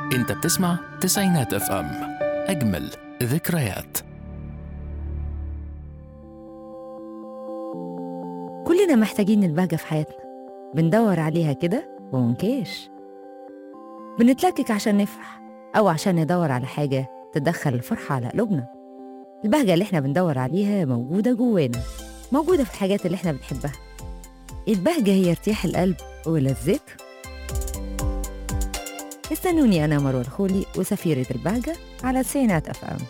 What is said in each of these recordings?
انت بتسمع تسعينات اف ام اجمل ذكريات كلنا محتاجين البهجة في حياتنا بندور عليها كده ومنكيش بنتلكك عشان نفرح أو عشان ندور على حاجة تدخل الفرحة على قلوبنا البهجة اللي احنا بندور عليها موجودة جوانا موجودة في الحاجات اللي احنا بنحبها البهجة هي ارتياح القلب ولذته استنوني أنا مروة الخولي وسفيرة البهجة على تسعينات أف أم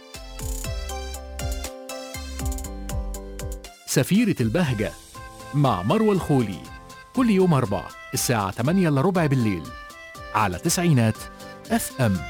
سفيرة البهجة مع مروة الخولي كل يوم أربع الساعة 8 إلا ربع بالليل على تسعينات اف ام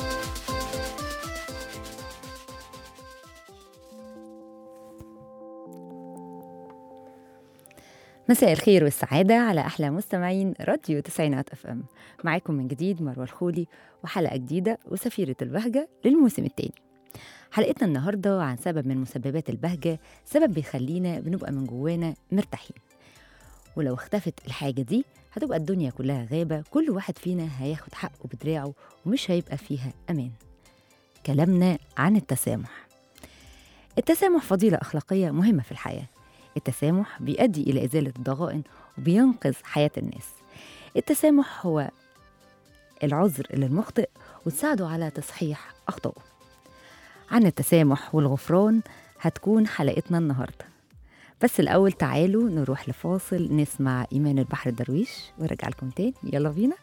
مساء الخير والسعادة على أحلى مستمعين راديو تسعينات أف أم معاكم من جديد مروة الخولي وحلقة جديدة وسفيرة البهجة للموسم الثاني حلقتنا النهاردة عن سبب من مسببات البهجة سبب بيخلينا بنبقى من جوانا مرتاحين ولو اختفت الحاجة دي هتبقى الدنيا كلها غابة كل واحد فينا هياخد حقه بدراعه ومش هيبقى فيها أمان كلامنا عن التسامح التسامح فضيلة أخلاقية مهمة في الحياة التسامح بيؤدي إلى إزالة الضغائن وبينقذ حياة الناس التسامح هو العذر للمخطئ وتساعده على تصحيح أخطائه عن التسامح والغفران هتكون حلقتنا النهاردة بس الأول تعالوا نروح لفاصل نسمع إيمان البحر الدرويش ورجع لكم تاني يلا بينا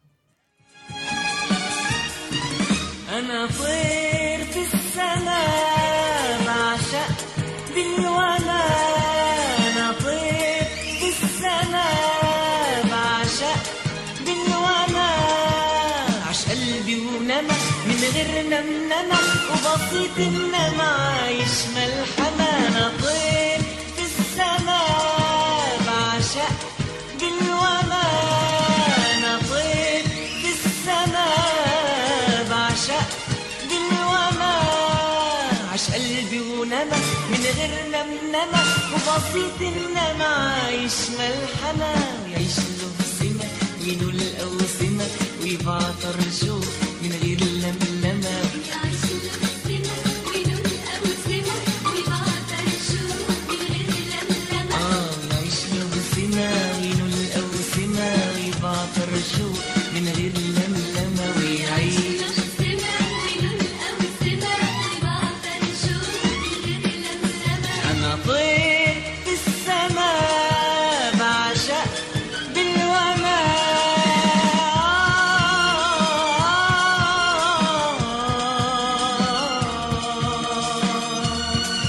أنا طير في السماء بعشق بالولا أنا طير في السماء بعشق بالولا عش قلبي ونمى من غير نمنمة وبسيط إنما عايش ملحمة أنا طير في السماء بعشق بالولا أنا طير في السماء بعشق بالولا عش قلبي ونمى من غير نمنمة وبسيط إنما عايش ملحمة ويعيش له سمة وينول الأوسمة ويبعطر شوق من غير لملمة آه يعيش له سمة وينول الأوسمة ويبعطر شوق من غير لملمة ويعيش أنا طير في السماء بعشق بالوما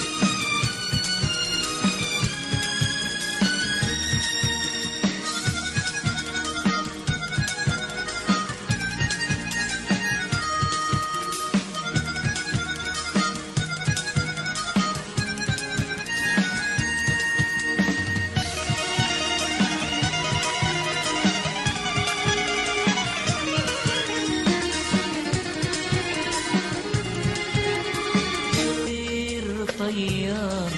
طير طيار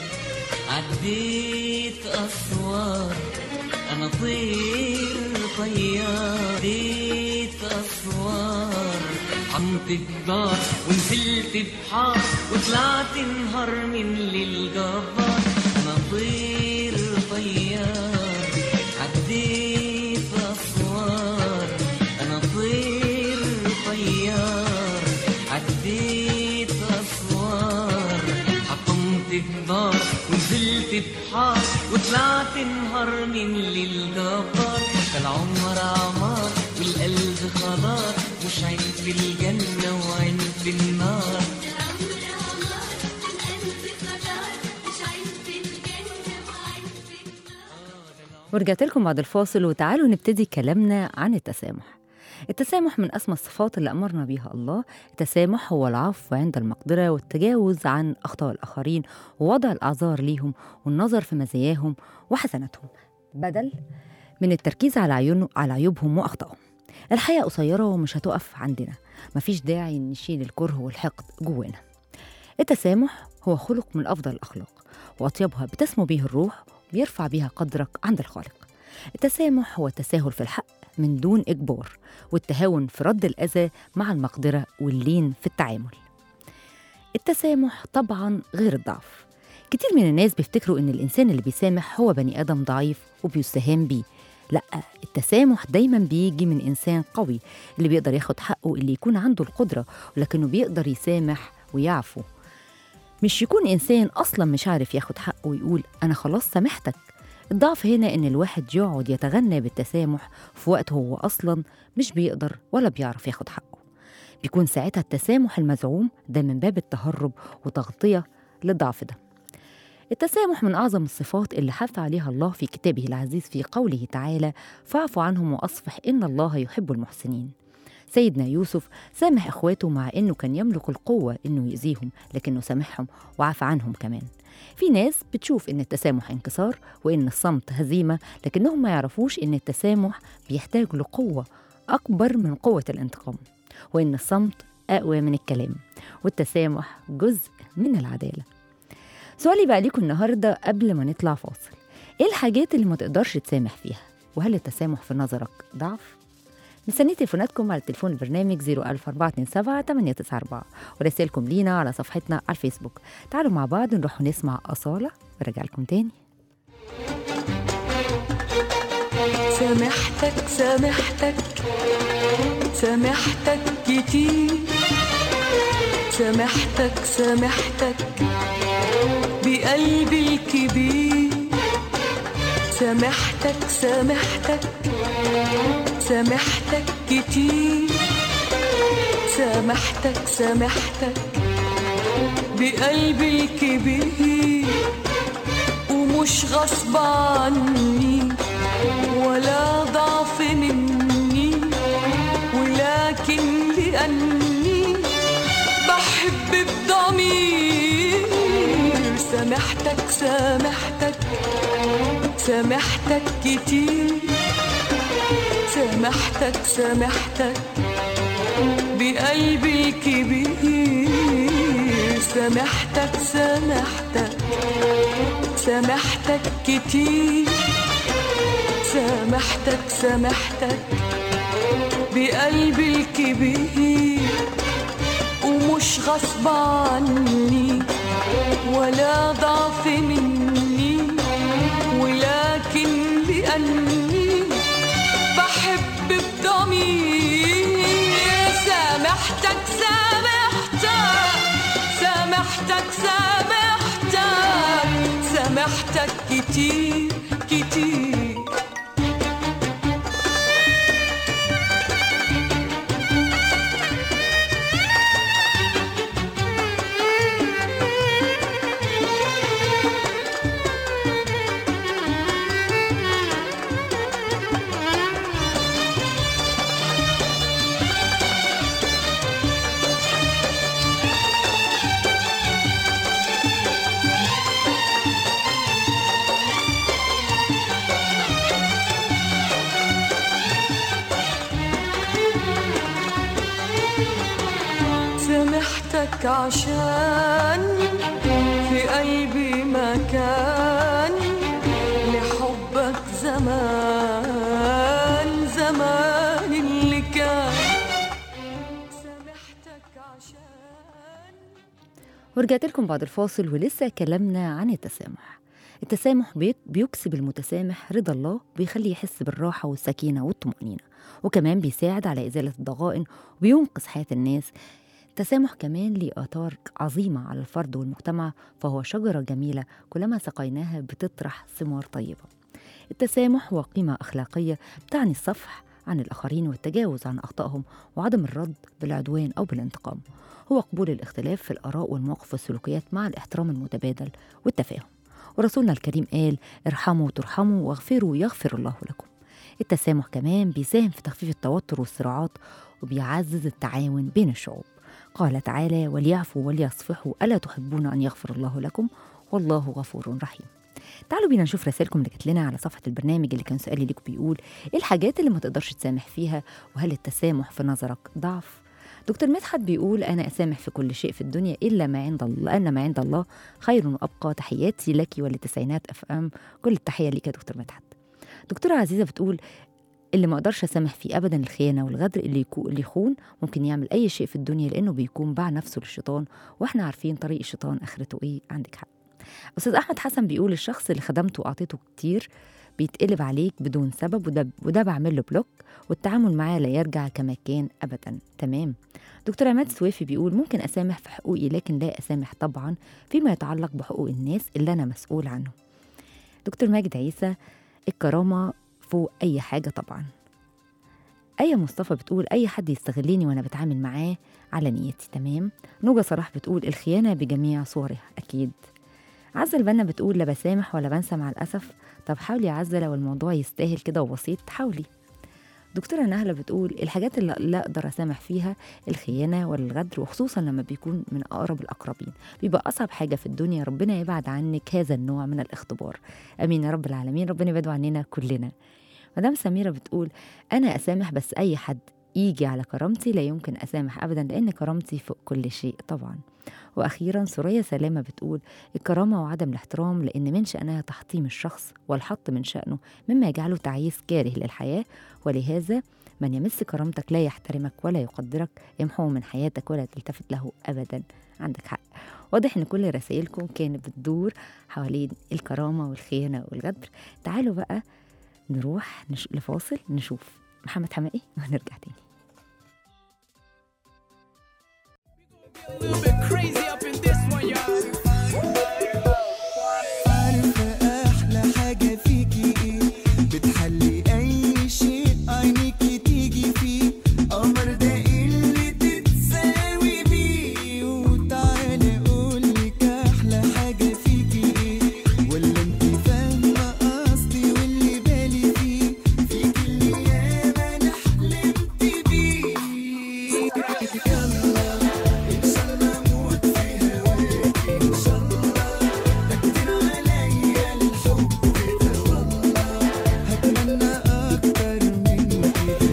عديت أسوار أنا طير طيار عديت أسوار عمت الدار ونزلت بحار وطلعت نهار من للجبار أنا طير طيار عديت أسوار أنا طير طيار عديت أسوار حطمت النار ونزلت بحار وطلعت نهار من للجبار العمر عمار والقلب خضار مش عين في الجنة وعين في النار ورجعت لكم بعد الفاصل وتعالوا نبتدي كلامنا عن التسامح التسامح من أسمى الصفات اللي أمرنا بيها الله التسامح هو العفو عند المقدرة والتجاوز عن أخطاء الآخرين ووضع الأعذار ليهم والنظر في مزاياهم وحسناتهم بدل من التركيز على عيون على عيوبهم وأخطائهم الحياة قصيرة ومش هتقف عندنا مفيش داعي نشيل الكره والحقد جوانا التسامح هو خلق من أفضل الأخلاق وأطيبها بتسمو به الروح ويرفع بها قدرك عند الخالق التسامح هو التساهل في الحق من دون إجبار والتهاون في رد الأذى مع المقدرة واللين في التعامل التسامح طبعا غير الضعف كتير من الناس بيفتكروا إن الإنسان اللي بيسامح هو بني آدم ضعيف وبيستهان بيه لا التسامح دايما بيجي من إنسان قوي اللي بيقدر ياخد حقه اللي يكون عنده القدرة ولكنه بيقدر يسامح ويعفو مش يكون إنسان أصلا مش عارف ياخد حقه ويقول أنا خلاص سامحتك الضعف هنا إن الواحد يقعد يتغنى بالتسامح في وقت هو أصلا مش بيقدر ولا بيعرف ياخد حقه بيكون ساعتها التسامح المزعوم ده من باب التهرب وتغطية للضعف ده التسامح من أعظم الصفات اللي حث عليها الله في كتابه العزيز في قوله تعالى فاعف عنهم وأصفح إن الله يحب المحسنين سيدنا يوسف سامح إخواته مع إنه كان يملك القوة إنه يأذيهم لكنه سامحهم وعفى عنهم كمان في ناس بتشوف إن التسامح انكسار وإن الصمت هزيمة لكنهم ما يعرفوش إن التسامح بيحتاج لقوة أكبر من قوة الانتقام وإن الصمت أقوى من الكلام والتسامح جزء من العدالة سؤالي بقى ليكم النهاردة قبل ما نطلع فاصل إيه الحاجات اللي ما تقدرش تسامح فيها وهل التسامح في نظرك ضعف؟ مستنيه تليفوناتكم على تليفون البرنامج 01427 894 ورسائلكم لينا على صفحتنا على الفيسبوك تعالوا مع بعض نروح نسمع أصالة ورجع لكم تاني سامحتك سامحتك سامحتك كتير سامحتك سامحتك بقلبي الكبير سامحتك سامحتك سامحتك كتير سامحتك سامحتك بقلبي الكبير ومش غصب عني ولا ضعف مني ولكن لأني بحب بضمير سامحتك سامحتك سامحتك كتير سامحتك سامحتك بقلبي الكبير سامحتك سامحتك سامحتك كتير سامحتك سامحتك بقلبي الكبير ومش غصب عني ولا ضعف مني ولكن لأني بحب بضمير سامحتك سامحتك سامحتك سامحتك سامحتك كتير كتير سامحتك عشان في قلبي مكان لحبك زمان زمان اللي كان سامحتك عشان ورجعت لكم بعد الفاصل ولسه كلامنا عن التسامح التسامح بي- بيكسب المتسامح رضا الله وبيخليه يحس بالراحة والسكينة والطمأنينة وكمان بيساعد على إزالة الضغائن وبينقذ حياة الناس التسامح كمان ليه آثار عظيمة على الفرد والمجتمع فهو شجرة جميلة كلما سقيناها بتطرح ثمار طيبة التسامح هو قيمة أخلاقية بتعني الصفح عن الآخرين والتجاوز عن أخطائهم وعدم الرد بالعدوان أو بالانتقام هو قبول الاختلاف في الآراء والمواقف والسلوكيات مع الاحترام المتبادل والتفاهم ورسولنا الكريم قال ارحموا ترحموا واغفروا يغفر الله لكم التسامح كمان بيساهم في تخفيف التوتر والصراعات وبيعزز التعاون بين الشعوب قال تعالى وليعفوا وليصفحوا ألا تحبون أن يغفر الله لكم والله غفور رحيم تعالوا بينا نشوف رسائلكم اللي جات لنا على صفحة البرنامج اللي كان سؤالي ليكم بيقول ايه الحاجات اللي ما تقدرش تسامح فيها وهل التسامح في نظرك ضعف دكتور مدحت بيقول انا اسامح في كل شيء في الدنيا الا ما عند الله ان ما عند الله خير وابقى تحياتي لك وللتسعينات اف ام كل التحيه ليك يا دكتور مدحت دكتوره عزيزه بتقول اللي ما اقدرش اسامح فيه ابدا الخيانه والغدر اللي يكو اللي يخون ممكن يعمل اي شيء في الدنيا لانه بيكون باع نفسه للشيطان واحنا عارفين طريق الشيطان اخرته ايه عندك حق استاذ احمد حسن بيقول الشخص اللي خدمته واعطيته كتير بيتقلب عليك بدون سبب وده وده بعمل له بلوك والتعامل معاه لا يرجع كما كان ابدا تمام دكتور عماد سويفي بيقول ممكن اسامح في حقوقي لكن لا اسامح طبعا فيما يتعلق بحقوق الناس اللي انا مسؤول عنه دكتور ماجد عيسى الكرامه فوق اي حاجه طبعا آية مصطفى بتقول أي حد يستغلني وأنا بتعامل معاه على نيتي تمام نوجة صلاح بتقول الخيانة بجميع صورها أكيد عزة البنا بتقول لا بسامح ولا بنسى مع الأسف طب حاولي يا عزة لو الموضوع يستاهل كده وبسيط حاولي دكتورة نهلة بتقول الحاجات اللي لا أقدر أسامح فيها الخيانة والغدر وخصوصا لما بيكون من أقرب الأقربين بيبقى أصعب حاجة في الدنيا ربنا يبعد عنك هذا النوع من الاختبار أمين يا رب العالمين ربنا يبعد عننا كلنا مدام سميرة بتقول أنا أسامح بس أي حد يجي على كرامتي لا يمكن أسامح أبدا لأن كرامتي فوق كل شيء طبعا وأخيرا سوريا سلامة بتقول الكرامة وعدم الاحترام لأن من شأنها تحطيم الشخص والحط من شأنه مما يجعله تعيس كاره للحياة ولهذا من يمس كرامتك لا يحترمك ولا يقدرك يمحوه من حياتك ولا تلتفت له أبدا عندك حق واضح ان كل رسائلكم كانت بتدور حوالين الكرامة والخيانة والغدر تعالوا بقى نروح نش... لفاصل نشوف محمد حمائي ونرجع تاني little bit crazy up in this one, y'all. عارفة أحلى حاجة فيكي إيه بتحلي أي شيء عينيكي تيجي فيه قمر ده اللي تتساوي بيه وتعالى أقولك أحلى حاجة فيكي إيه ولا أنت فاهمة قصدي واللي بالي فيه فيكي اللي ياما أنا حلمت بيه يلا إن شاء الله أموت في هواكي إن شاء الله ده كتير عليا الحب ده والله هتمنى أكتر من كده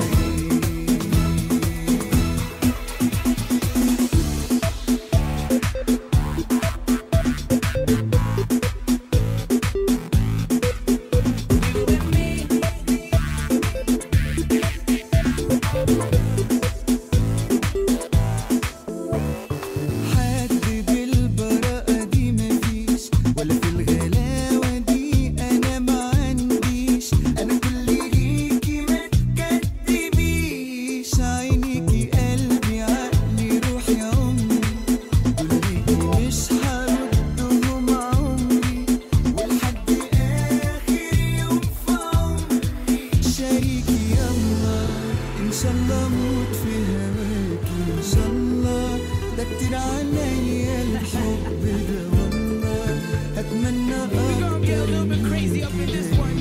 حد بالبراءة دي مفيش ولا في الغلاوة دي أنا ما عنديش أنا كل ليكي ما تكدبيش عينيكي قلبي عقلي روحي عمري دول ليكي مش هردهم عمري ولحد آخر يوم في عمري شريكي يلا إن شاء الله أموت في هواكي إن شاء الله ده كتير عليا الحب ده والله هتمنى We gonna get a little bit crazy up in this one.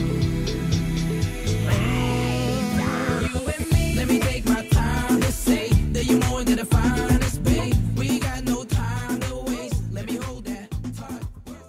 You and me. Let me take my time to say that you're more than the finest, babe. We got no time to waste. Let me hold that tight.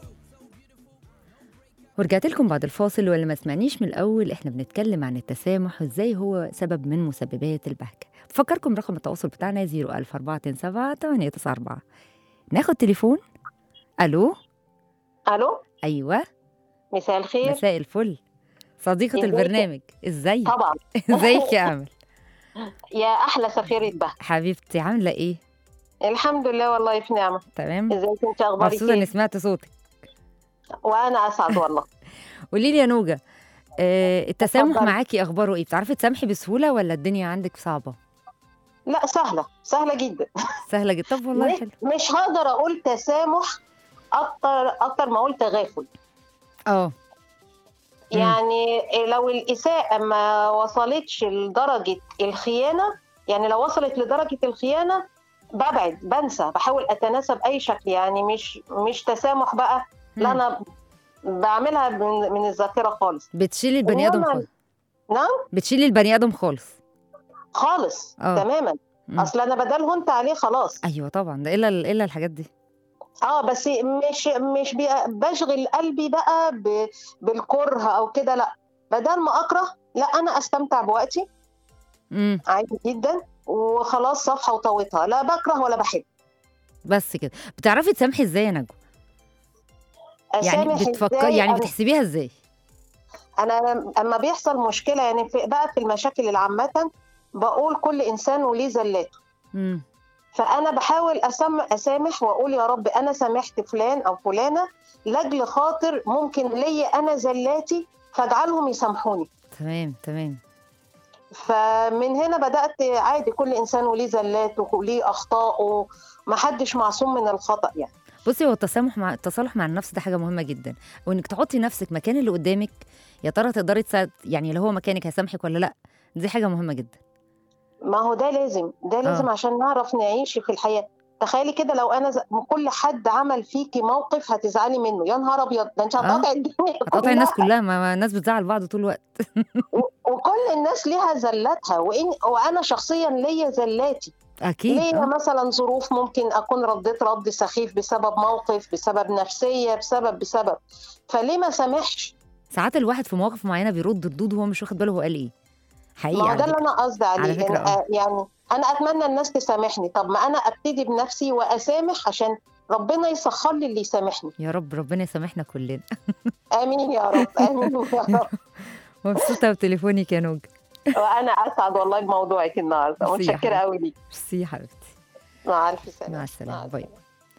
ورجعت لكم بعد الفاصل واللي ما سمعنيش من الأول إحنا بنتكلم عن التسامح وإزاي هو سبب من مسببات البهجة بفكركم رقم التواصل بتاعنا 01427 894 ناخد تليفون ألو الو أيوة مساء الخير مساء الفل صديقة ازيك؟ البرنامج ازاي طبعا ازيك يا امل يا احلى سفيرة بهجة حبيبتي عامله ايه الحمد لله والله في نعمة تمام ازيك انت اخبارك مبسوطه اني ايه سمعت صوتك وانا اسعد والله قولي لي يا نوجه آه التسامح اتفضلي. معاكي اخباره ايه بتعرفي تسامحي بسهوله ولا الدنيا عندك صعبه لا سهلة سهلة جدا سهله جدا طب والله مش, حلو مش هقدر اقول تسامح اكتر اكتر ما اقول تغافل اه مم. يعني لو الاساءة ما وصلتش لدرجة الخيانة يعني لو وصلت لدرجة الخيانة ببعد بنسى بحاول اتناسى باي شكل يعني مش مش تسامح بقى لا مم. انا بعملها من, من الذاكرة خالص بتشيلي البني ادم إنما- خالص نعم بتشيلي البني ادم خالص خالص آه. تماما مم. اصل انا بدل هنت عليه خلاص ايوه طبعا ده الا الا الحاجات دي اه بس مش مش بي- بشغل قلبي بقى ب- بالكره او كده لا بدل ما اكره لا انا استمتع بوقتي امم عادي جدا وخلاص صفحه وطويتها لا بكره ولا بحب بس كده بتعرفي تسامحي ازاي يا نجوى يعني أسامح بتفكر إزاي؟ يعني أنا- بتحسبيها ازاي انا اما بيحصل مشكله يعني في بقى في المشاكل العامه بقول كل انسان وليه زلاته مم. فانا بحاول أسم... اسامح واقول يا رب انا سامحت فلان او فلانه لاجل خاطر ممكن ليا انا زلاتي فاجعلهم يسامحوني تمام تمام فمن هنا بدات عادي كل انسان وليه زلاته وليه اخطائه ما حدش معصوم من الخطا يعني بصي هو التسامح مع التصالح مع النفس ده حاجه مهمه جدا وانك تحطي نفسك مكان اللي قدامك يا ترى تقدري تساعد يعني لو هو مكانك هيسامحك ولا لا دي حاجه مهمه جدا ما هو ده لازم ده لازم آه. عشان نعرف نعيش في الحياه تخيلي كده لو انا ز... كل حد عمل فيكي موقف هتزعلي منه يا نهار ابيض ده انت آه. هتقطعي الدنيا هتقطعي الناس كلها. كلها ما ما الناس بتزعل بعض طول الوقت و- وكل الناس ليها زلاتها وإن وانا شخصيا ليا زلاتي اكيد ليا آه. مثلا ظروف ممكن اكون رديت رد سخيف بسبب موقف بسبب نفسيه بسبب بسبب فليه ما سامحش ساعات الواحد في مواقف معينه بيرد ردود وهو مش واخد باله هو قال ايه حقيقي ما هو على ده اللي فكرة. انا قصدي عليه على فكرة، يعني, آه. آه، يعني انا اتمنى الناس تسامحني طب ما انا ابتدي بنفسي واسامح عشان ربنا يسخر لي اللي يسامحني يا رب ربنا يسامحنا كلنا امين يا رب امين يا رب مبسوطه بتليفونك يا نوج وانا اسعد والله بموضوعك النهارده ميرسي يا متشكره قوي ليك ميرسي يا حبيبتي مع الف سلامه مع السلامه مع باي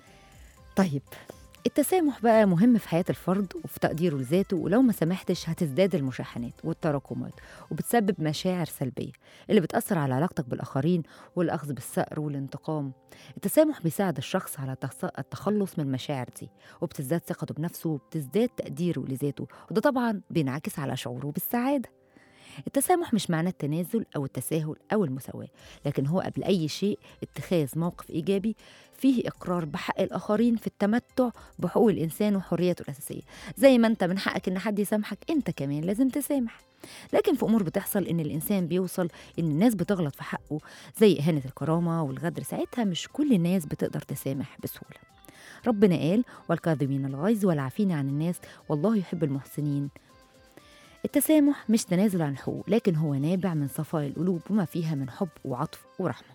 طيب التسامح بقى مهم في حياة الفرد وفي تقديره لذاته ولو ما سامحتش هتزداد المشاحنات والتراكمات وبتسبب مشاعر سلبية اللي بتأثر على علاقتك بالآخرين والأخذ بالثأر والانتقام التسامح بيساعد الشخص على تخص- التخلص من المشاعر دي وبتزداد ثقته بنفسه وبتزداد تقديره لذاته وده طبعا بينعكس على شعوره بالسعادة التسامح مش معناه التنازل أو التساهل أو المساواة لكن هو قبل أي شيء اتخاذ موقف إيجابي فيه إقرار بحق الآخرين في التمتع بحقوق الإنسان وحريته الأساسية زي ما أنت من حقك إن حد يسامحك أنت كمان لازم تسامح لكن في أمور بتحصل إن الإنسان بيوصل إن الناس بتغلط في حقه زي إهانة الكرامة والغدر ساعتها مش كل الناس بتقدر تسامح بسهولة ربنا قال والكاظمين الغيظ والعافين عن الناس والله يحب المحسنين التسامح مش تنازل عن الحقوق لكن هو نابع من صفاء القلوب وما فيها من حب وعطف ورحمة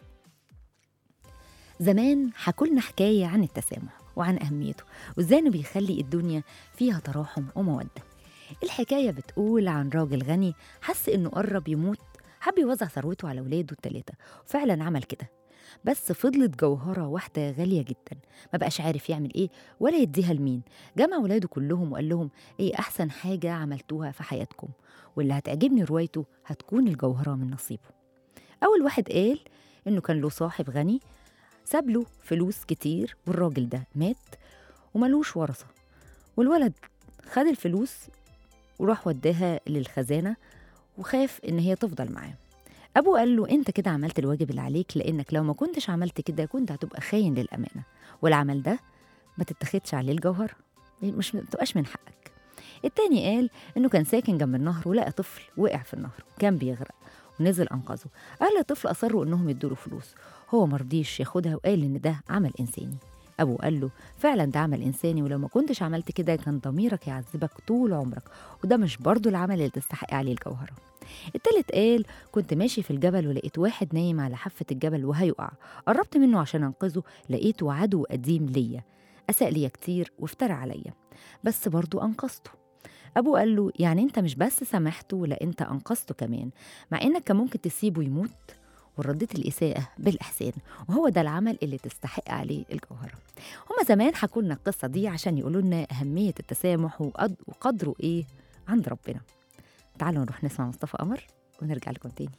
زمان حكولنا حكاية عن التسامح وعن أهميته وإزاي إنه بيخلي الدنيا فيها تراحم ومودة الحكاية بتقول عن راجل غني حس إنه قرب يموت حب يوزع ثروته على ولاده التلاتة وفعلا عمل كده بس فضلت جوهرة واحدة غالية جدا ما بقاش عارف يعمل إيه ولا يديها لمين جمع ولاده كلهم وقال لهم إيه أحسن حاجة عملتوها في حياتكم واللي هتعجبني روايته هتكون الجوهرة من نصيبه أول واحد قال إنه كان له صاحب غني ساب له فلوس كتير والراجل ده مات وملوش ورثة والولد خد الفلوس وراح وداها للخزانة وخاف إن هي تفضل معاه أبوه قال له أنت كده عملت الواجب اللي عليك لأنك لو ما كنتش عملت كده كنت هتبقى خاين للأمانة والعمل ده ما تتخدش عليه الجوهرة مش ما تبقاش من حقك التاني قال إنه كان ساكن جنب النهر ولقى طفل وقع في النهر كان بيغرق ونزل أنقذه أهل الطفل أصروا إنهم يدوله فلوس هو مرضيش ياخدها وقال إن ده عمل إنساني أبوه قال له فعلا ده عمل إنساني ولو ما كنتش عملت كده كان ضميرك يعذبك طول عمرك وده مش برضه العمل اللي تستحق عليه الجوهرة التالت قال كنت ماشي في الجبل ولقيت واحد نايم على حافة الجبل وهيقع قربت منه عشان أنقذه لقيته عدو قديم ليا أساء ليا كتير وافترى عليا بس برضه أنقذته أبوه قال له يعني أنت مش بس سامحته لا أنت أنقذته كمان مع إنك كان ممكن تسيبه يموت ورديت الإساءة بالإحسان وهو ده العمل اللي تستحق عليه الجوهرة هما زمان حكوا لنا القصة دي عشان يقولوا لنا أهمية التسامح وقد- وقدره إيه عند ربنا تعالوا نروح نسمع مصطفى قمر ونرجع لكم تاني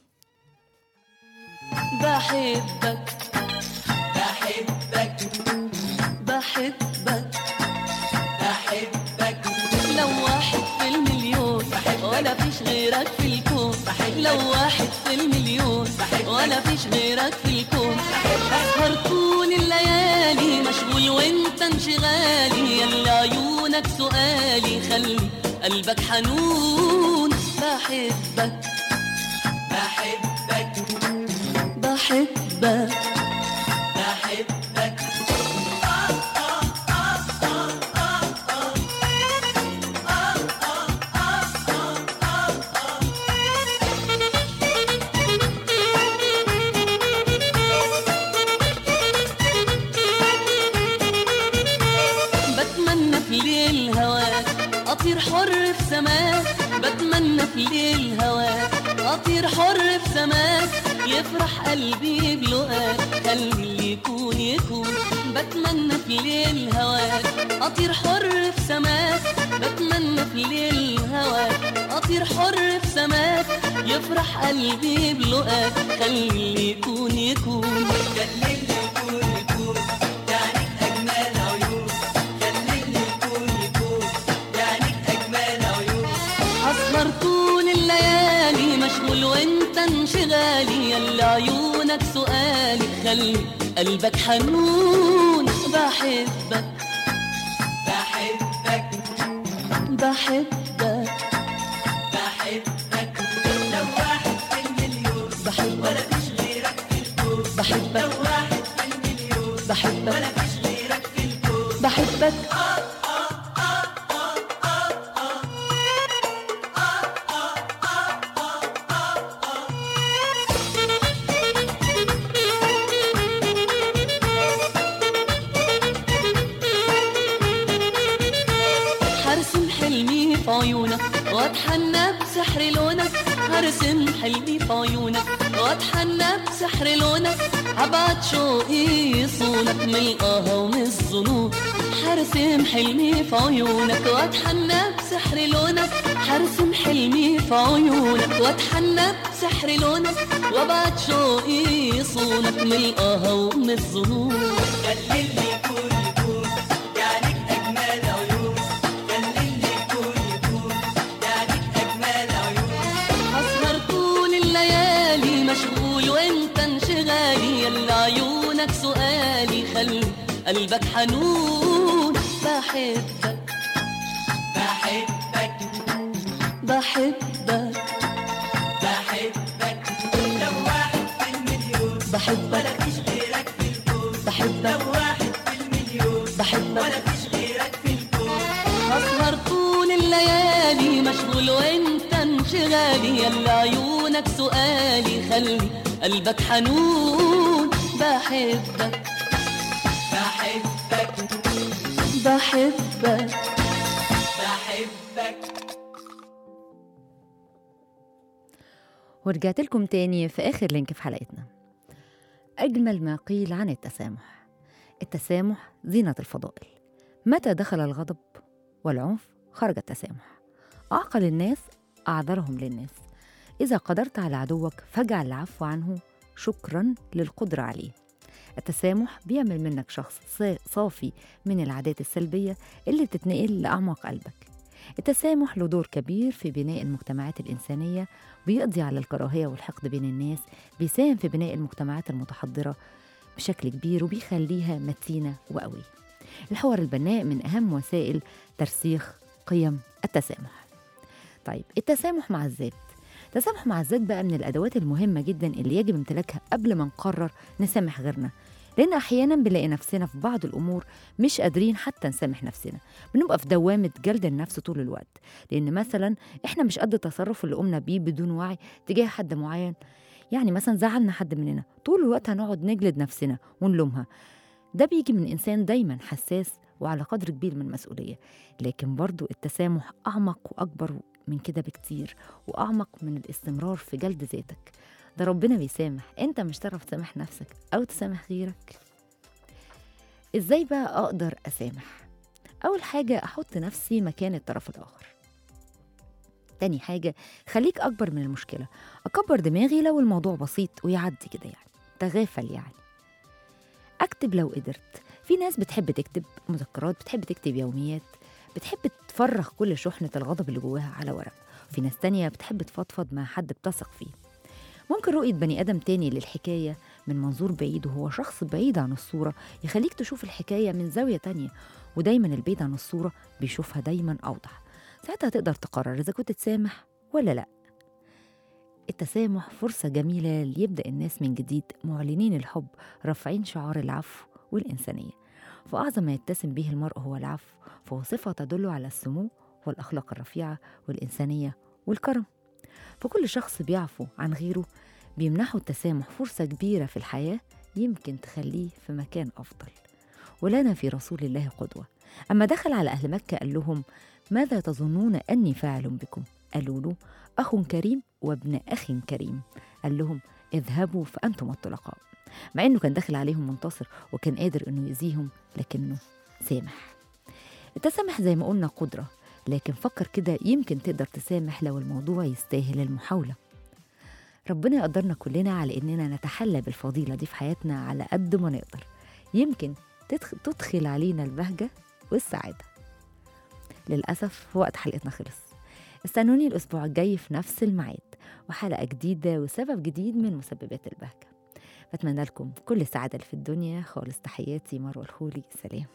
بحبك بحبك بحبك بحبك لو واحد في المليون ولا فيش غيرك في الكون لو واحد في المليون ولا فيش غيرك في الكون اسهر طول الليالي مشغول وانت انشغالي يلا عيونك سؤالي خلي قلبك حنون بحبك بحبك بحبك بحبك بتمنى في ليل هواك اطير حر في سماك بتمنى أطير حر في سماك يفرح قلبي بلقاك خلي اللي يكون يكون بتمنى في ليل هواك أطير حر في سماك بتمنى في ليل هواك أطير حر في سماك يفرح قلبي بلقاك خلي اللي يكون يكون أسهر طول الليالي مشغول وانت انشغالي يلا عيونك سؤالي خلي قلبك حنون بحبك بحبك بحبك بحبك لو واحد في المليون بحبك ولا فيش غيرك في الكون بحبك لو واحد في المليون بحبك ولا فيش غيرك في الكون بحبك هرسم حلمي في عيونك واتحنى بسحر لونك هرسم حلمي في عيونك واتحنى بسحر لونك هبعت شوقي يصونك من القهوة ومن الظنون هرسم حلمي في عيونك واتحنى بسحر لونك هرسم حلمي في عيونك واتحنى بسحر لونك وابعت شوقي يصونك من القهوة ومن الظنون خليني يكون يكون يعني أجمل عيون أسهر طول الليالي مشغول وانت انشغالي يلا عيونك سؤالي خلي قلبك حنون بحبك بحبك بحبك بحبك لو واحد في المليون بحبك ولا فيش غيرك في الكون بحبك لو واحد في المليون بحبك ولا فيش غيرك في الكون أسهر طول الليالي مشغول وانت انشغالي يلا عيونك سؤالي خلي قلبك حنون بحبك بحبك بحبك بحبك ورجعت لكم تاني في آخر لينك في حلقتنا أجمل ما قيل عن التسامح التسامح زينة الفضائل متى دخل الغضب والعنف خرج التسامح أعقل الناس أعذرهم للناس إذا قدرت على عدوك فاجعل العفو عنه شكرا للقدرة عليه التسامح بيعمل منك شخص صا- صافي من العادات السلبية اللي بتتنقل لأعماق قلبك التسامح له دور كبير في بناء المجتمعات الإنسانية بيقضي على الكراهية والحقد بين الناس بيساهم في بناء المجتمعات المتحضرة بشكل كبير وبيخليها متينة وقوية الحوار البناء من أهم وسائل ترسيخ قيم التسامح طيب التسامح مع الذات التسامح مع الذات بقى من الأدوات المهمة جدا اللي يجب امتلاكها قبل ما نقرر نسامح غيرنا لأن أحيانا بنلاقي نفسنا في بعض الأمور مش قادرين حتى نسامح نفسنا بنبقى في دوامة جلد النفس طول الوقت لأن مثلا إحنا مش قد التصرف اللي قمنا بيه بدون وعي تجاه حد معين يعني مثلا زعلنا حد مننا طول الوقت هنقعد نجلد نفسنا ونلومها ده بيجي من إنسان دايما حساس وعلى قدر كبير من المسؤولية لكن برضو التسامح أعمق وأكبر من كده بكتير وأعمق من الاستمرار في جلد ذاتك ده ربنا بيسامح انت مش تعرف تسامح نفسك او تسامح غيرك ازاي بقى اقدر اسامح اول حاجه احط نفسي مكان الطرف الاخر تاني حاجه خليك اكبر من المشكله اكبر دماغي لو الموضوع بسيط ويعدي كده يعني تغافل يعني اكتب لو قدرت في ناس بتحب تكتب مذكرات بتحب تكتب يوميات بتحب تفرغ كل شحنة الغضب اللي جواها على ورق وفي ناس تانية بتحب تفضفض مع حد بتثق فيه ممكن رؤية بني آدم تاني للحكاية من منظور بعيد وهو شخص بعيد عن الصورة يخليك تشوف الحكاية من زاوية تانية ودايما البعيد عن الصورة بيشوفها دايما أوضح ساعتها تقدر تقرر إذا كنت تسامح ولا لأ التسامح فرصة جميلة ليبدأ الناس من جديد معلنين الحب رافعين شعار العفو والإنسانية فأعظم ما يتسم به المرء هو العفو فهو صفة تدل على السمو والأخلاق الرفيعة والإنسانية والكرم فكل شخص بيعفو عن غيره بيمنحه التسامح فرصة كبيرة في الحياة يمكن تخليه في مكان أفضل ولنا في رسول الله قدوة أما دخل على أهل مكة قال لهم ماذا تظنون أني فاعل بكم قالوا له أخ كريم وابن أخ كريم قال لهم اذهبوا فأنتم الطلقاء مع إنه كان داخل عليهم منتصر وكان قادر إنه يأذيهم لكنه سامح التسامح زي ما قلنا قدرة لكن فكر كده يمكن تقدر تسامح لو الموضوع يستاهل المحاولة ربنا يقدرنا كلنا على إننا نتحلى بالفضيلة دي في حياتنا على قد ما نقدر يمكن تدخ- تدخل علينا البهجة والسعادة للأسف وقت حلقتنا خلص استنوني الأسبوع الجاي في نفس الميعاد وحلقة جديدة وسبب جديد من مسببات البهجة بتمنى لكم كل السعادة اللي في الدنيا خالص تحياتي مروة الخولي سلام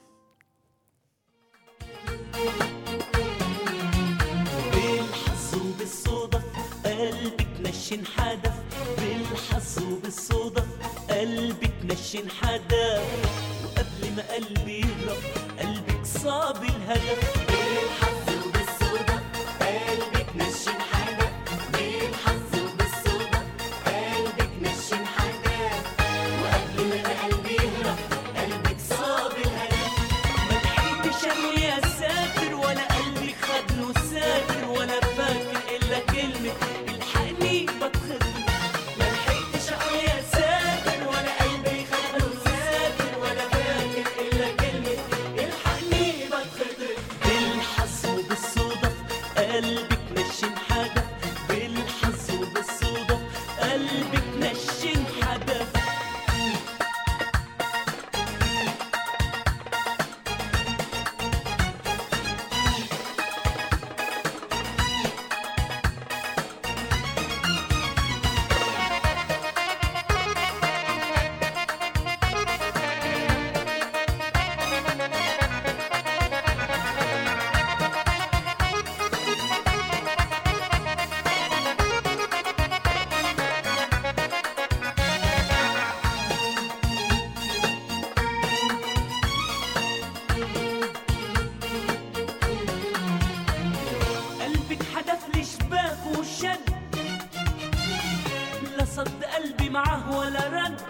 بالحظ وبالصدف قلبك نشن حدف بالحظ وبالصدف قلبك نشن حدف وقبل ما قلبي يهرب قلبك صاب الهدف بالحظ وبالصدف قلبك نشن حدف بالحظ وبالصدف قلبك نشن حدف وقبل ما قلبي يهرب قلبك صاب الهدف ما لحقتش أقول يا ساتر ولا قلبي خد له ساتر ولا فاكر الا كلمه الحقني بتخض ما لحقتش اقول يا ساتر ولا قلبي خد له ساتر ولا فاكر الا كلمه الحقني بتخض بالحظ وبالصدف قلبك نشن حدف بالحظ وبالصدف قلبك نشن حدف قلبك حدف لي شباك وشد لا صد قلبي معاه ولا رد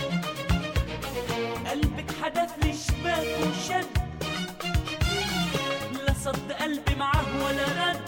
قلبك حدف لي شباك وشد لا صد قلبي معاه ولا رد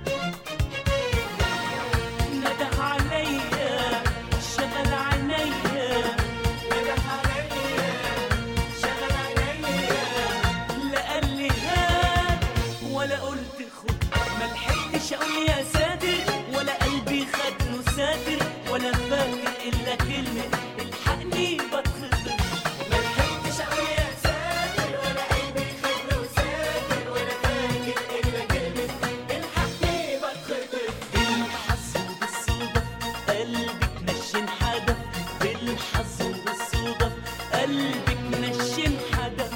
نده عليا شغل عينيا نده عليا شغل عينيا لا قال لي هات ولا قلت خد ما لحقتش اقول يا ساتر ولا قلبي خد له ساتر ولا فاكر الا كلمه الحقني بتخضر ما لحقتش اقول يا ساتر ولا قلبي خد له ساتر ولا فاكر الا كلمه الحقني بتخضر بالحظ وبالصدف قلبك نشن حدف بالحظ وبالصدف قلبك نشن حدف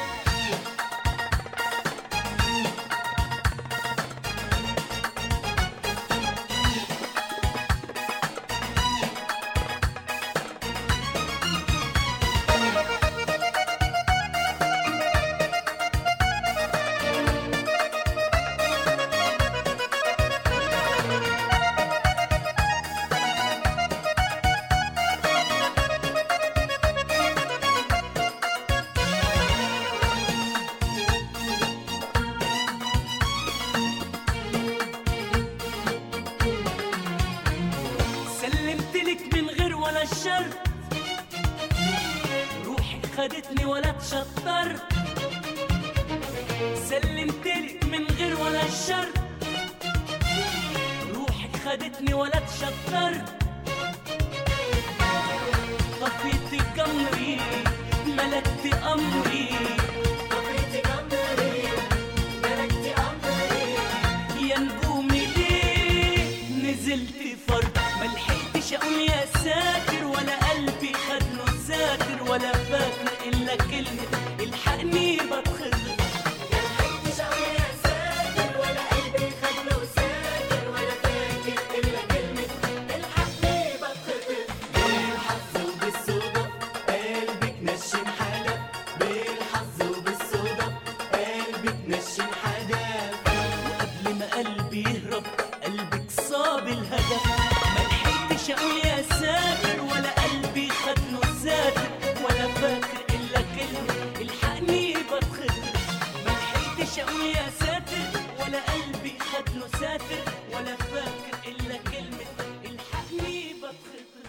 سلمت لك من غير ولا الشر روحي خدتني ولا تشطر سلمت لك من غير ولا الشر روحي خدتني ولا تشطر طفيت جمري ملكت امري طفيت جمري ملكت امري يا نجومي ليه نزلت فرد ما لحقتش اقول يا ساتر ولا قلبي خد له ساتر ولا فاكر الا كلمه الحقني بتخض ما لحقتش اقول يا ساتر ولا قلبي خد له ساتر ولا فاكر الا كلمه الحقني خطر